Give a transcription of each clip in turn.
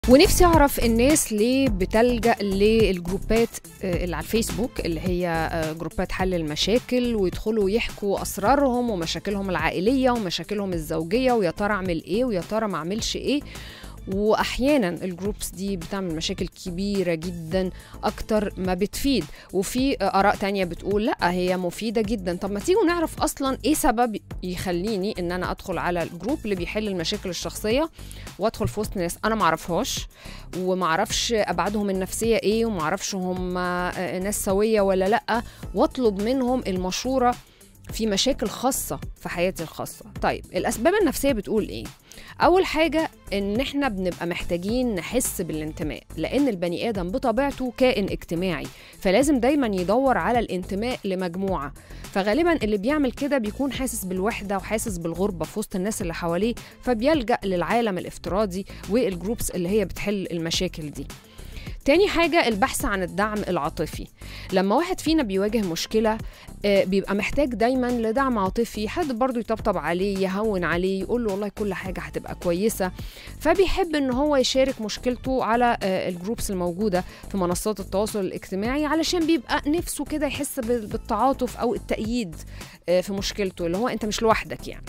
ونفسي اعرف الناس ليه بتلجا للجروبات آه، اللي على الفيسبوك اللي هي آه، جروبات حل المشاكل ويدخلوا يحكوا اسرارهم ومشاكلهم العائليه ومشاكلهم الزوجيه ويا ترى اعمل ايه ويا ترى ما اعملش ايه واحيانا الجروبس دي بتعمل مشاكل كبيره جدا اكتر ما بتفيد وفي اراء تانية بتقول لا هي مفيده جدا طب ما تيجوا نعرف اصلا ايه سبب يخليني ان انا ادخل على الجروب اللي بيحل المشاكل الشخصيه وادخل في وسط ناس انا معرفهاش ومعرفش ابعادهم النفسيه ايه ومعرفش هم آه، ناس سويه ولا لا واطلب منهم المشوره في مشاكل خاصة في حياتي الخاصة طيب الأسباب النفسية بتقول إيه؟ أول حاجة إن إحنا بنبقى محتاجين نحس بالانتماء لأن البني آدم بطبيعته كائن اجتماعي فلازم دايما يدور على الانتماء لمجموعة فغالبا اللي بيعمل كده بيكون حاسس بالوحدة وحاسس بالغربة في وسط الناس اللي حواليه فبيلجأ للعالم الافتراضي والجروبس اللي هي بتحل المشاكل دي تاني حاجة البحث عن الدعم العاطفي لما واحد فينا بيواجه مشكلة آه، بيبقى محتاج دايما لدعم عاطفي حد برضو يطبطب عليه يهون عليه يقول له والله كل حاجة هتبقى كويسة فبيحب ان هو يشارك مشكلته على آه، الجروبس الموجودة في منصات التواصل الاجتماعي علشان بيبقى نفسه كده يحس بال- بالتعاطف او التأييد آه، في مشكلته اللي هو انت مش لوحدك يعني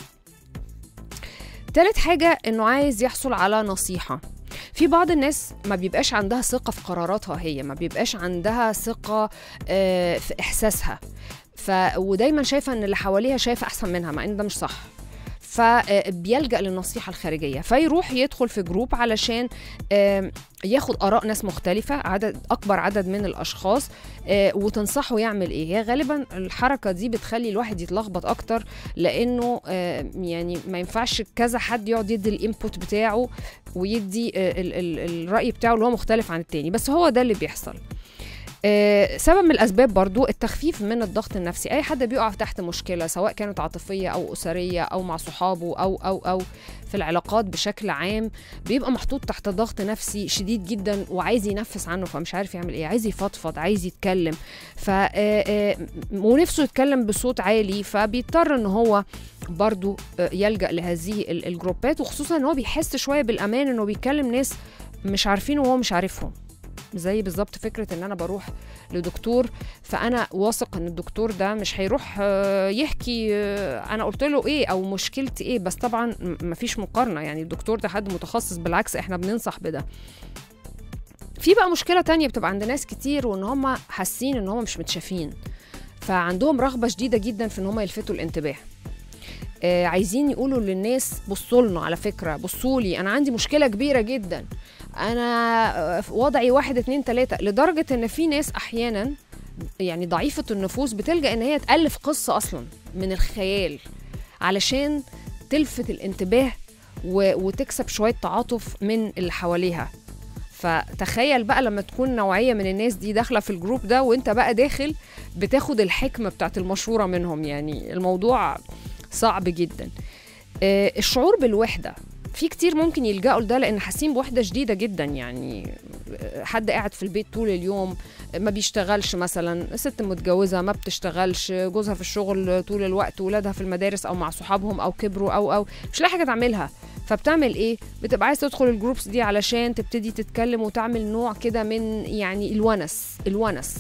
تالت حاجة انه عايز يحصل على نصيحة في بعض الناس ما بيبقاش عندها ثقة في قراراتها هي ما بيبقاش عندها ثقة آه، في إحساسها ف ودايما شايفة إن اللي حواليها شايفة أحسن منها مع إن ده مش صح فبيلجأ للنصيحة الخارجية فيروح يدخل في جروب علشان آم، ياخد آراء ناس مختلفة عدد أكبر عدد من الأشخاص آه، وتنصحه يعمل إيه هي غالبا الحركة دي بتخلي الواحد يتلخبط أكتر لأنه آه، يعني ما ينفعش كذا حد يقعد يدي الانبوت بتاعه ويدي آه، ال- ال- الرأي بتاعه اللي هو مختلف عن التاني بس هو ده اللي بيحصل آه، سبب من الاسباب برضو التخفيف من الضغط النفسي اي حد بيقع تحت مشكله سواء كانت عاطفيه او اسريه او مع صحابه او او او في العلاقات بشكل عام بيبقى محطوط تحت ضغط نفسي شديد جدا وعايز ينفس عنه فمش عارف يعمل ايه عايز يفضفض عايز يتكلم ف آه، آه، ونفسه يتكلم بصوت عالي فبيضطر ان هو برضو آه، يلجأ لهذه ال- الجروبات وخصوصا ان هو بيحس شويه بالامان انه بيكلم ناس مش عارفينه وهو مش عارفهم زي بالظبط فكره ان انا بروح لدكتور فانا واثق ان الدكتور ده مش هيروح آه، يحكي آه، انا قلت له ايه او مشكلتي ايه بس طبعا م- مفيش مقارنه يعني الدكتور ده حد متخصص بالعكس احنا بننصح بده في بقى مشكله تانية بتبقى عند ناس كتير وان هم حاسين ان هم مش متشافين فعندهم رغبه شديده جدا في ان هم يلفتوا الانتباه آه، عايزين يقولوا للناس بصوا لنا على فكره بصوا لي انا عندي مشكله كبيره جدا انا آه، في وضعي واحد اتنين تلاته لدرجه ان في ناس احيانا يعني ضعيفه النفوس بتلجا ان هي تالف قصه اصلا من الخيال علشان تلفت الانتباه و- وتكسب شويه تعاطف من اللي حواليها فتخيل بقى لما تكون نوعيه من الناس دي داخله في الجروب ده وانت بقى داخل بتاخد الحكمه بتاعت المشوره منهم يعني الموضوع صعب جدا آه، الشعور بالوحده في كتير ممكن يلجأوا لده لان حاسين بوحده شديده جدا يعني آه، حد قاعد في البيت طول اليوم ما بيشتغلش مثلا ست متجوزه ما بتشتغلش جوزها في الشغل طول الوقت ولادها في المدارس او مع صحابهم او كبروا او او مش لاقي حاجه تعملها فبتعمل ايه بتبقى عايز تدخل الجروبس دي علشان تبتدي تتكلم وتعمل نوع كده من يعني الونس الونس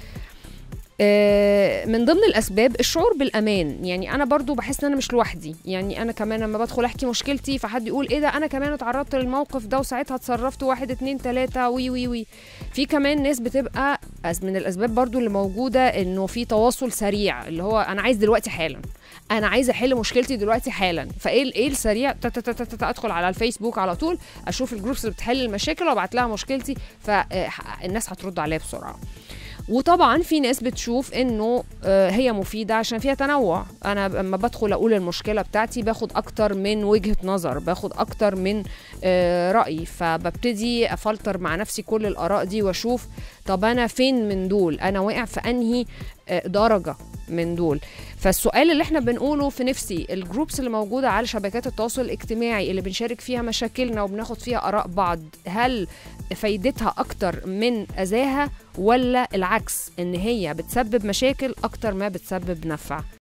آه، من ضمن الاسباب الشعور بالامان يعني انا برضو بحس ان انا مش لوحدي يعني انا كمان لما بدخل احكي مشكلتي فحد يقول ايه ده انا كمان اتعرضت للموقف ده وساعتها اتصرفت واحد اتنين تلاته وي وي وي في كمان ناس بتبقى أز- من الاسباب برضو اللي موجوده انه في تواصل سريع اللي هو انا عايز دلوقتي حالا انا عايزه احل مشكلتي دلوقتي حالا فايه ال- ايه السريع تا- تا- تا- تا- تا- ادخل على الفيسبوك على طول اشوف الجروبس اللي بتحل المشاكل وابعت لها مشكلتي فالناس هترد عليا بسرعه وطبعا في ناس بتشوف انه آه، هي مفيده عشان فيها تنوع انا لما بدخل اقول المشكله بتاعتي باخد اكتر من وجهه نظر باخد اكتر من آه، راي فببتدي افلتر مع نفسي كل الاراء دي واشوف طب انا فين من دول انا واقع في انهي آه، درجه من دول فالسؤال اللي احنا بنقوله في نفسي الجروبس اللي موجوده على شبكات التواصل الاجتماعي اللي بنشارك فيها مشاكلنا وبناخد فيها اراء بعض هل فايدتها اكتر من اذاها ولا العكس ان هي بتسبب مشاكل اكتر ما بتسبب نفع